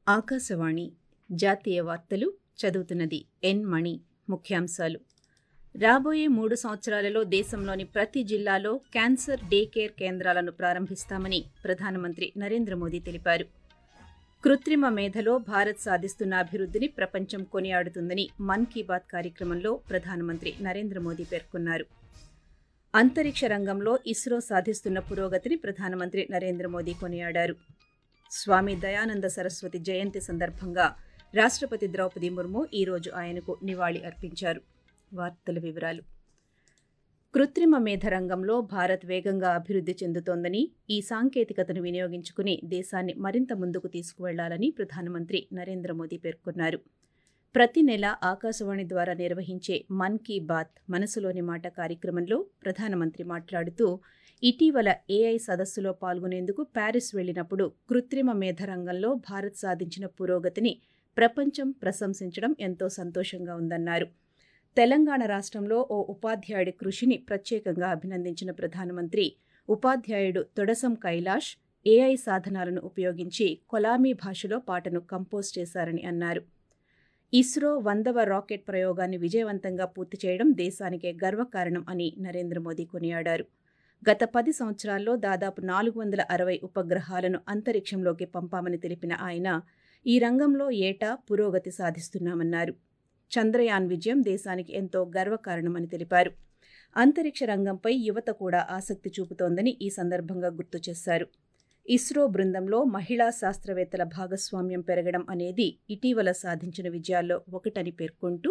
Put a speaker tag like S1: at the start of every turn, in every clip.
S1: ఆకాశవాణి జాతీయ వార్తలు చదువుతున్నది ఎన్ మణి ముఖ్యాంశాలు రాబోయే మూడు సంవత్సరాలలో దేశంలోని ప్రతి జిల్లాలో క్యాన్సర్ డే కేర్ కేంద్రాలను ప్రారంభిస్తామని ప్రధానమంత్రి నరేంద్ర మోదీ తెలిపారు కృత్రిమ మేధలో భారత్ సాధిస్తున్న అభివృద్ధిని ప్రపంచం కొనియాడుతుందని మన్ కీ బాత్ కార్యక్రమంలో ప్రధానమంత్రి నరేంద్ర మోదీ పేర్కొన్నారు అంతరిక్ష రంగంలో ఇస్రో సాధిస్తున్న పురోగతిని ప్రధానమంత్రి నరేంద్ర మోదీ కొనియాడారు స్వామి దయానంద సరస్వతి జయంతి సందర్భంగా రాష్ట్రపతి ద్రౌపది ముర్ము ఈరోజు ఆయనకు నివాళి అర్పించారు వార్తల వివరాలు కృత్రిమ మేధ రంగంలో భారత్ వేగంగా అభివృద్ధి చెందుతోందని ఈ సాంకేతికతను వినియోగించుకుని దేశాన్ని మరింత ముందుకు తీసుకువెళ్లాలని ప్రధానమంత్రి నరేంద్ర మోదీ పేర్కొన్నారు ప్రతి నెల ఆకాశవాణి ద్వారా నిర్వహించే మన్ కీ బాత్ మనసులోని మాట కార్యక్రమంలో ప్రధానమంత్రి మాట్లాడుతూ ఇటీవల ఏఐ సదస్సులో పాల్గొనేందుకు ప్యారిస్ వెళ్లినప్పుడు కృత్రిమ మేధ రంగంలో భారత్ సాధించిన పురోగతిని ప్రపంచం ప్రశంసించడం ఎంతో సంతోషంగా ఉందన్నారు తెలంగాణ రాష్ట్రంలో ఓ ఉపాధ్యాయుడి కృషిని ప్రత్యేకంగా అభినందించిన ప్రధానమంత్రి ఉపాధ్యాయుడు తొడసం కైలాష్ ఏఐ సాధనాలను ఉపయోగించి కొలామీ భాషలో పాటను కంపోజ్ చేశారని అన్నారు ఇస్రో వందవ రాకెట్ ప్రయోగాన్ని విజయవంతంగా పూర్తి చేయడం దేశానికే గర్వకారణం అని నరేంద్ర మోదీ కొనియాడారు గత పది సంవత్సరాల్లో దాదాపు నాలుగు వందల అరవై ఉపగ్రహాలను అంతరిక్షంలోకి పంపామని తెలిపిన ఆయన ఈ రంగంలో ఏటా పురోగతి సాధిస్తున్నామన్నారు చంద్రయాన్ విజయం దేశానికి ఎంతో గర్వకారణమని తెలిపారు అంతరిక్ష రంగంపై యువత కూడా ఆసక్తి చూపుతోందని ఈ సందర్భంగా గుర్తు చేశారు ఇస్రో బృందంలో మహిళా శాస్త్రవేత్తల భాగస్వామ్యం పెరగడం అనేది ఇటీవల సాధించిన విజయాల్లో ఒకటని పేర్కొంటూ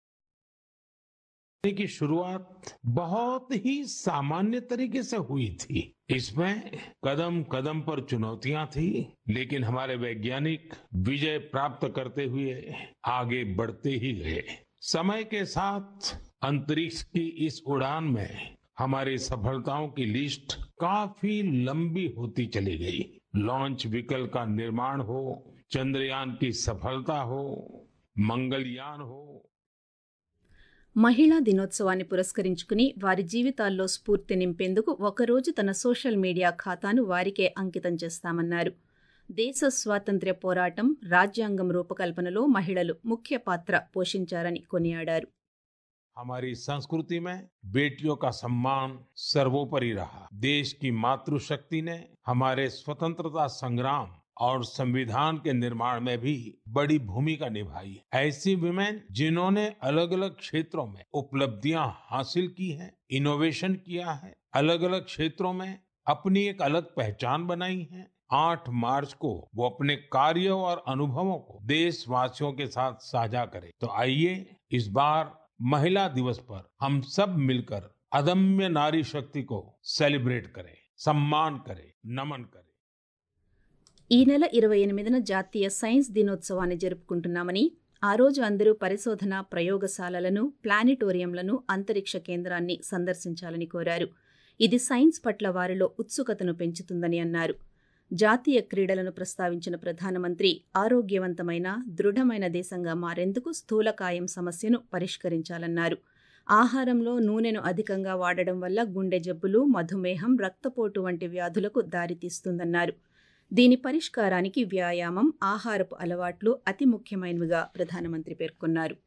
S2: की शुरुआत बहुत ही सामान्य तरीके से हुई थी इसमें कदम कदम पर चुनौतियां थी लेकिन हमारे वैज्ञानिक विजय प्राप्त करते हुए आगे बढ़ते ही गए समय के साथ अंतरिक्ष की इस उड़ान में हमारी सफलताओं की लिस्ट काफी लंबी होती चली गई लॉन्च व्हीकल का निर्माण हो चंद्रयान की सफलता हो मंगलयान हो
S1: మహిళా దినోత్సవాన్ని పురస్కరించుకుని వారి జీవితాల్లో స్ఫూర్తి నింపేందుకు ఒకరోజు తన సోషల్ మీడియా ఖాతాను వారికే అంకితం చేస్తామన్నారు దేశ స్వాతంత్ర్య పోరాటం రాజ్యాంగం రూపకల్పనలో మహిళలు ముఖ్య పాత్ర పోషించారని కొనియాడారు
S2: हमारी संस्कृति में बेटियों का सम्मान सर्वोपरि रहा देश की मातृशक्ति ने हमारे स्वतंत्रता संग्राम और संविधान के निर्माण में भी बड़ी भूमिका निभाई ऐसी विमेन जिन्होंने अलग अलग क्षेत्रों में उपलब्धियां हासिल की हैं इनोवेशन किया है अलग अलग क्षेत्रों में अपनी एक अलग पहचान बनाई है 8 मार्च को वो अपने कार्यों और अनुभवों को देशवासियों के साथ साझा करें तो आइए इस बार महिला दिवस पर हम सब मिलकर अदम्य नारी शक्ति को सेलिब्रेट करें सम्मान करें नमन करें
S1: ఈ నెల ఇరవై ఎనిమిదిన జాతీయ సైన్స్ దినోత్సవాన్ని జరుపుకుంటున్నామని ఆ రోజు అందరూ పరిశోధన ప్రయోగశాలలను ప్లానిటోరియంలను అంతరిక్ష కేంద్రాన్ని సందర్శించాలని కోరారు ఇది సైన్స్ పట్ల వారిలో ఉత్సుకతను పెంచుతుందని అన్నారు జాతీయ క్రీడలను ప్రస్తావించిన ప్రధానమంత్రి ఆరోగ్యవంతమైన దృఢమైన దేశంగా మారేందుకు స్థూలకాయం సమస్యను పరిష్కరించాలన్నారు ఆహారంలో నూనెను అధికంగా వాడడం వల్ల గుండె జబ్బులు మధుమేహం రక్తపోటు వంటి వ్యాధులకు దారితీస్తుందన్నారు దీని పరిష్కారానికి వ్యాయామం ఆహారపు అలవాట్లు అతి ముఖ్యమైనవిగా ప్రధానమంత్రి పేర్కొన్నారు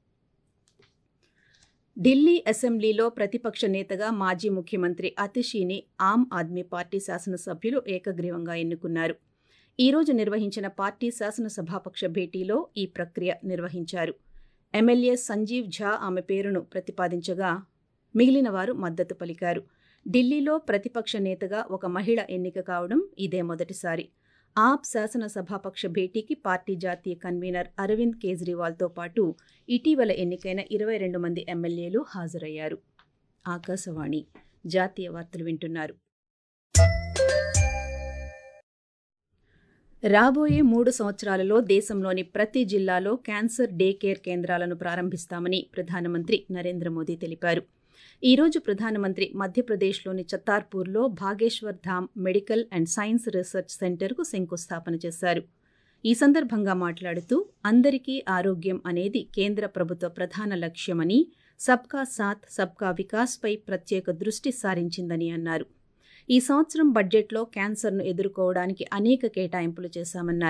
S1: ఢిల్లీ అసెంబ్లీలో ప్రతిపక్ష నేతగా మాజీ ముఖ్యమంత్రి అతిషీని ఆమ్ ఆద్మీ పార్టీ శాసనసభ్యులు ఏకగ్రీవంగా ఎన్నుకున్నారు ఈ రోజు నిర్వహించిన పార్టీ శాసనసభాపక్ష భేటీలో ఈ ప్రక్రియ నిర్వహించారు ఎమ్మెల్యే సంజీవ్ ఝా ఆమె పేరును ప్రతిపాదించగా మిగిలిన వారు మద్దతు పలికారు ఢిల్లీలో ప్రతిపక్ష నేతగా ఒక మహిళ ఎన్నిక కావడం ఇదే మొదటిసారి ఆప్ శాసనసభాపక్ష భేటీకి పార్టీ జాతీయ కన్వీనర్ అరవింద్ కేజ్రీవాల్తో పాటు ఇటీవల ఎన్నికైన ఇరవై రెండు మంది ఎమ్మెల్యేలు హాజరయ్యారు ఆకాశవాణి జాతీయ వార్తలు వింటున్నారు రాబోయే మూడు సంవత్సరాలలో దేశంలోని ప్రతి జిల్లాలో క్యాన్సర్ డే కేర్ కేంద్రాలను ప్రారంభిస్తామని ప్రధానమంత్రి నరేంద్ర మోదీ తెలిపారు ఈ రోజు ప్రధానమంత్రి మధ్యప్రదేశ్లోని చత్తార్పూర్లో Bageshwar Dham medical and science research సెంటర్కు శంకుస్థాపన చేశారు ఈ సందర్భంగా మాట్లాడుతూ అందరికీ ఆరోగ్యం అనేది కేంద్ర ప్రభుత్వ ప్రధాన లక్ష్యమని సబ్కా సాథ్ సబ్కా వికాస్పై ప్రత్యేక దృష్టి సారించిందని అన్నారు ఈ సంవత్సరం బడ్జెట్లో క్యాన్సర్ను ఎదుర్కోవడానికి అనేక కేటాయింపులు చేశామన్నారు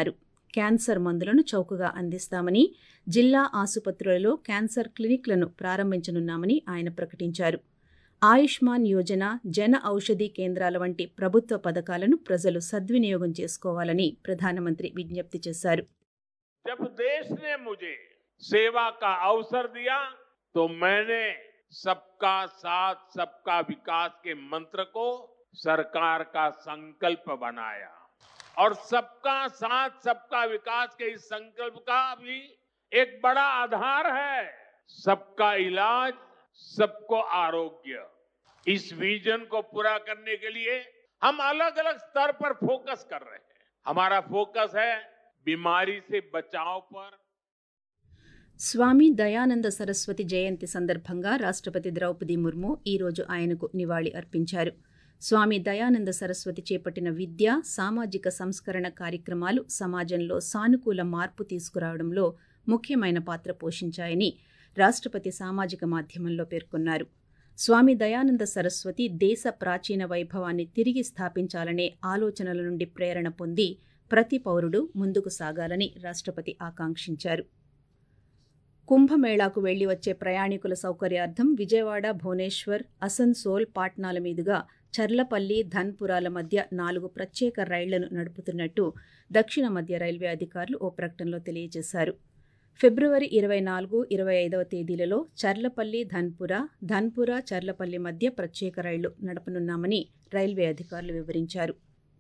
S1: క్యాన్సర్ మందులను చౌకగా అందిస్తామని జిల్లా ఆసుపత్రులలో క్యాన్సర్ క్లినిక్లను ప్రారంభించనున్నామని ఆయన ప్రకటించారు ఆయుష్మాన్ యోజన జన ఔషధి కేంద్రాల వంటి ప్రభుత్వ పథకాలను ప్రజలు సద్వినియోగం చేసుకోవాలని ప్రధానమంత్రి విజ్ఞప్తి చేశారు
S2: जब देश ने मुझे सेवा का अवसर दिया तो मैंने सबका साथ सबका विकास के मंत्र को सरकार का संकल्प बनाया और सबका साथ सबका विकास के इस संकल्प का भी एक बड़ा आधार है सबका इलाज सबको आरोग्य इस विजन को पूरा करने के लिए हम अलग अलग स्तर पर फोकस कर रहे हैं हमारा फोकस है बीमारी से बचाव पर
S1: స్వామి దయానంద సరస్వతి జయంతి సందర్భంగా రాష్ట్రపతి ద్రౌపది ముర్ము ఈరోజు ఆయనకు నివాళి అర్పించారు స్వామి దయానంద సరస్వతి చేపట్టిన విద్య సామాజిక సంస్కరణ కార్యక్రమాలు సమాజంలో సానుకూల మార్పు తీసుకురావడంలో ముఖ్యమైన పాత్ర పోషించాయని రాష్ట్రపతి సామాజిక మాధ్యమంలో పేర్కొన్నారు స్వామి దయానంద సరస్వతి దేశ ప్రాచీన వైభవాన్ని తిరిగి స్థాపించాలనే ఆలోచనల నుండి ప్రేరణ పొంది ప్రతి పౌరుడు ముందుకు సాగాలని రాష్ట్రపతి ఆకాంక్షించారు కుంభమేళాకు వెళ్లి వచ్చే ప్రయాణికుల సౌకర్యార్థం విజయవాడ భువనేశ్వర్ అసన్సోల్ పాట్నాల మీదుగా చర్లపల్లి ధన్పురాల మధ్య నాలుగు ప్రత్యేక రైళ్లను నడుపుతున్నట్టు దక్షిణ మధ్య రైల్వే అధికారులు ఓ ప్రకటనలో తెలియజేశారు ఫిబ్రవరి ఇరవై నాలుగు ఇరవై ఐదవ తేదీలలో చర్లపల్లి ధన్పుర ధన్పుర చర్లపల్లి మధ్య ప్రత్యేక రైళ్లు నడపనున్నామని రైల్వే అధికారులు వివరించారు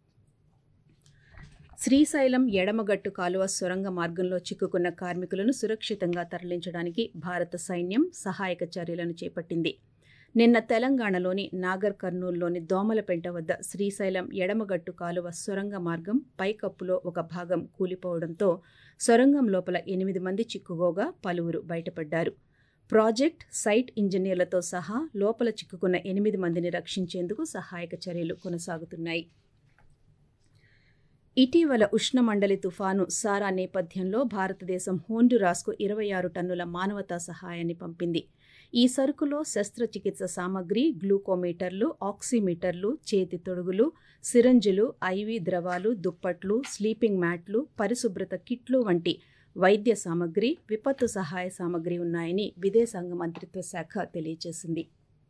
S1: శ్రీశైలం ఎడమగట్టు కాలువ సొరంగ మార్గంలో చిక్కుకున్న కార్మికులను సురక్షితంగా తరలించడానికి భారత సైన్యం సహాయక చర్యలను చేపట్టింది నిన్న తెలంగాణలోని నాగర్ కర్నూల్లోని దోమలపెంట వద్ద శ్రీశైలం ఎడమగట్టు కాలువ సొరంగ మార్గం పైకప్పులో ఒక భాగం కూలిపోవడంతో సొరంగం లోపల ఎనిమిది మంది చిక్కుకోగా పలువురు బయటపడ్డారు ప్రాజెక్ట్ సైట్ ఇంజనీర్లతో సహా లోపల చిక్కుకున్న ఎనిమిది మందిని రక్షించేందుకు సహాయక చర్యలు కొనసాగుతున్నాయి ఇటీవల ఉష్ణమండలి తుఫాను సారా నేపథ్యంలో భారతదేశం హోండురాస్కు ఇరవై ఆరు టన్నుల మానవతా సహాయాన్ని పంపింది ఈ సరుకులో శస్త్రచికిత్స సామగ్రి గ్లూకోమీటర్లు ఆక్సిమీటర్లు చేతి తొడుగులు సిరంజులు ఐవి ద్రవాలు దుప్పట్లు స్లీపింగ్ మ్యాట్లు పరిశుభ్రత కిట్లు వంటి వైద్య సామగ్రి విపత్తు సహాయ సామగ్రి ఉన్నాయని విదేశాంగ మంత్రిత్వ శాఖ తెలియజేసింది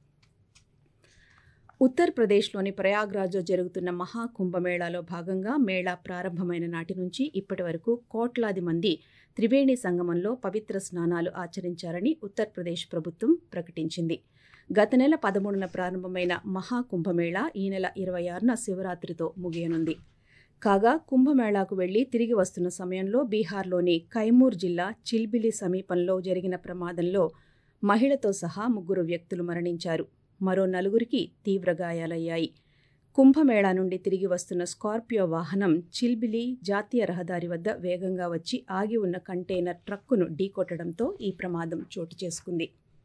S1: ఉత్తరప్రదేశ్లోని ప్రయాగ్రాజ్లో జరుగుతున్న మహాకుంభమేళాలో భాగంగా మేళా ప్రారంభమైన నాటి నుంచి ఇప్పటి వరకు కోట్లాది మంది త్రివేణి సంగమంలో పవిత్ర స్నానాలు ఆచరించారని ఉత్తరప్రదేశ్ ప్రభుత్వం ప్రకటించింది గత నెల పదమూడున ప్రారంభమైన మహాకుంభమేళా ఈ నెల ఇరవై ఆరున శివరాత్రితో ముగియనుంది కాగా కుంభమేళాకు వెళ్లి తిరిగి వస్తున్న సమయంలో బీహార్లోని కైమూర్ జిల్లా చిల్బిలి సమీపంలో జరిగిన ప్రమాదంలో మహిళతో సహా ముగ్గురు వ్యక్తులు మరణించారు మరో నలుగురికి తీవ్ర గాయాలయ్యాయి కుంభమేళా నుండి తిరిగి వస్తున్న స్కార్పియో వాహనం చిల్బిలి జాతీయ రహదారి వద్ద వేగంగా వచ్చి ఆగి ఉన్న కంటైనర్ ట్రక్కును ఢీకొట్టడంతో ఈ ప్రమాదం చోటు చేసుకుంది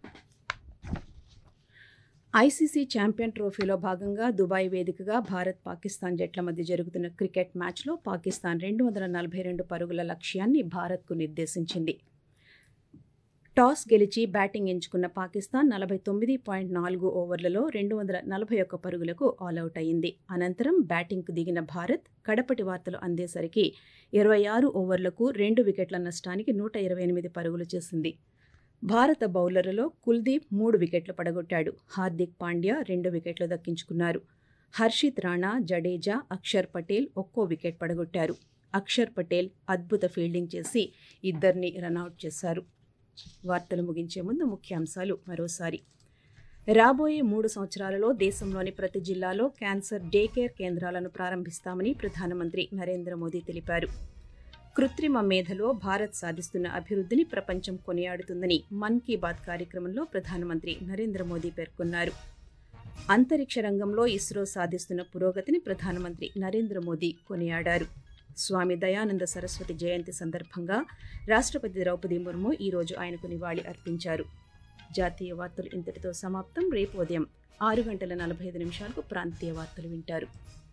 S1: ఐసీసీ ఛాంపియన్ ట్రోఫీలో భాగంగా దుబాయ్ వేదికగా భారత్ పాకిస్తాన్ జట్ల మధ్య జరుగుతున్న క్రికెట్ మ్యాచ్లో పాకిస్తాన్ రెండు వందల నలభై రెండు పరుగుల లక్ష్యాన్ని భారత్కు నిర్దేశించింది టాస్ గెలిచి బ్యాటింగ్ ఎంచుకున్న పాకిస్తాన్ నలభై తొమ్మిది పాయింట్ నాలుగు ఓవర్లలో రెండు వందల నలభై ఒక్క పరుగులకు ఆలౌట్ అయింది అనంతరం బ్యాటింగ్కు దిగిన భారత్ కడపటి వార్తలు అందేసరికి ఇరవై ఆరు ఓవర్లకు రెండు వికెట్ల నష్టానికి నూట ఇరవై ఎనిమిది పరుగులు చేసింది భారత బౌలర్లలో కుల్దీప్ మూడు వికెట్లు పడగొట్టాడు హార్దిక్ పాండ్యా రెండు వికెట్లు దక్కించుకున్నారు హర్షిత్ రాణా జడేజా అక్షర్ పటేల్ ఒక్కో వికెట్ పడగొట్టారు అక్షర్ పటేల్ అద్భుత ఫీల్డింగ్ చేసి ఇద్దరిని రనౌట్ చేశారు వార్తలు ముగించే ముందు ముఖ్యాంశాలు మరోసారి రాబోయే మూడు సంవత్సరాలలో దేశంలోని ప్రతి జిల్లాలో క్యాన్సర్ డే కేర్ కేంద్రాలను ప్రారంభిస్తామని ప్రధానమంత్రి నరేంద్ర మోదీ తెలిపారు కృత్రిమ మేధలో భారత్ సాధిస్తున్న అభివృద్ధిని ప్రపంచం కొనియాడుతుందని మన్ కీ బాత్ కార్యక్రమంలో ప్రధానమంత్రి నరేంద్ర మోదీ పేర్కొన్నారు అంతరిక్ష రంగంలో ఇస్రో సాధిస్తున్న పురోగతిని ప్రధానమంత్రి నరేంద్ర మోదీ కొనియాడారు స్వామి దయానంద సరస్వతి జయంతి సందర్భంగా రాష్ట్రపతి ద్రౌపది ముర్ము ఈరోజు ఆయనకు నివాళి అర్పించారు జాతీయ వార్తలు ఇంతటితో సమాప్తం రేపు ఉదయం ఆరు గంటల నలభై ఐదు నిమిషాలకు ప్రాంతీయ వార్తలు వింటారు